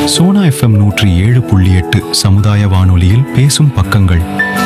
Sona FM நூற்றி ஏழு புள்ளி எட்டு சமுதாய வானொலியில் பேசும் பக்கங்கள்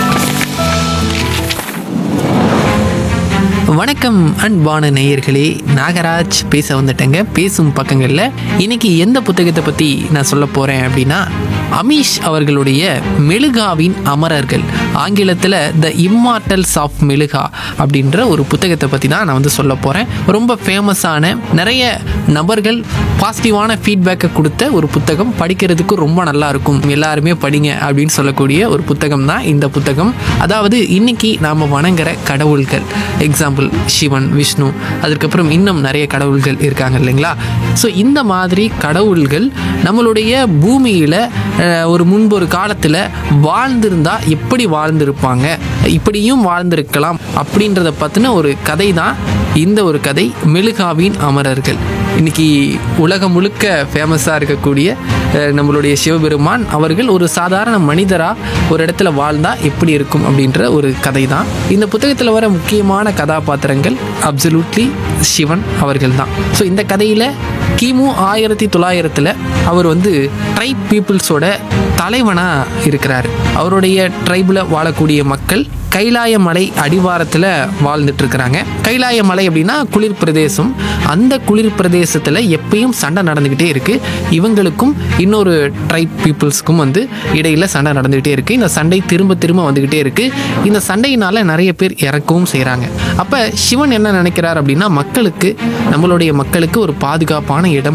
வணக்கம் அன்பான நேயர்களே நாகராஜ் பேச வந்துட்டேங்க பேசும் பக்கங்களில் இன்னைக்கு எந்த புத்தகத்தை பற்றி நான் சொல்ல போகிறேன் அப்படின்னா அமீஷ் அவர்களுடைய மெழுகாவின் அமரர்கள் ஆங்கிலத்தில் த இம்மார்டல்ஸ் ஆஃப் மெழுகா அப்படின்ற ஒரு புத்தகத்தை பற்றி தான் நான் வந்து சொல்ல போகிறேன் ரொம்ப ஃபேமஸான நிறைய நபர்கள் பாசிட்டிவான ஃபீட்பேக்கை கொடுத்த ஒரு புத்தகம் படிக்கிறதுக்கு ரொம்ப நல்லா இருக்கும் எல்லாருமே படிங்க அப்படின்னு சொல்லக்கூடிய ஒரு புத்தகம் தான் இந்த புத்தகம் அதாவது இன்னைக்கு நாம் வணங்குற கடவுள்கள் எக்ஸாம்பிள் சிவன் விஷ்ணு அதுக்கப்புறம் இன்னும் நிறைய கடவுள்கள் இருக்காங்க இல்லைங்களா ஸோ இந்த மாதிரி கடவுள்கள் நம்மளுடைய பூமியில் ஒரு முன்பு ஒரு காலத்தில் வாழ்ந்திருந்தா எப்படி வாழ்ந்திருப்பாங்க இப்படியும் வாழ்ந்திருக்கலாம் அப்படின்றத பற்றின ஒரு கதை தான் இந்த ஒரு கதை மெழுகாவின் அமரர்கள் இன்னைக்கு உலகம் முழுக்க ஃபேமஸாக இருக்கக்கூடிய அஹ், நம்மளுடைய சிவபெருமான் அவர்கள் ஒரு சாதாரண மனிதராக ஒரு இடத்துல வாழ்ந்தா எப்படி இருக்கும் அப்படின்ற ஒரு கதை தான் இந்த புத்தகத்தில் வர முக்கியமான கதாபாத்திரங்கள் அப்சல்யூட்லி சிவன் அவர்கள் தான் ஸோ இந்த கதையில் கிமு ஆயிரத்தி தொள்ளாயிரத்தில் அவர் வந்து ட்ரைப் பீப்புள்ஸோட தலைவனாக இருக்கிறார் அவருடைய ட்ரைபில் வாழக்கூடிய மக்கள் கைலாய மலை அடிவாரத்தில் வாழ்ந்துட்டு இருக்கிறாங்க கைலாய மலை அப்படின்னா குளிர் பிரதேசம் அந்த குளிர் பிரதேசத்தில் எப்பயும் சண்டை நடந்துக்கிட்டே இருக்கு இவங்களுக்கும் இன்னொரு ட்ரைப் பீப்புள்ஸ்க்கும் வந்து இடையில சண்டை நடந்துக்கிட்டே இருக்கு இந்த சண்டை திரும்ப திரும்ப வந்துக்கிட்டே இருக்கு இந்த சண்டையினால நிறைய பேர் இறக்கவும் செய்கிறாங்க அப்போ சிவன் என்ன நினைக்கிறார் அப்படின்னா மக்களுக்கு நம்மளுடைய மக்களுக்கு ஒரு பாதுகாப்பான இடம்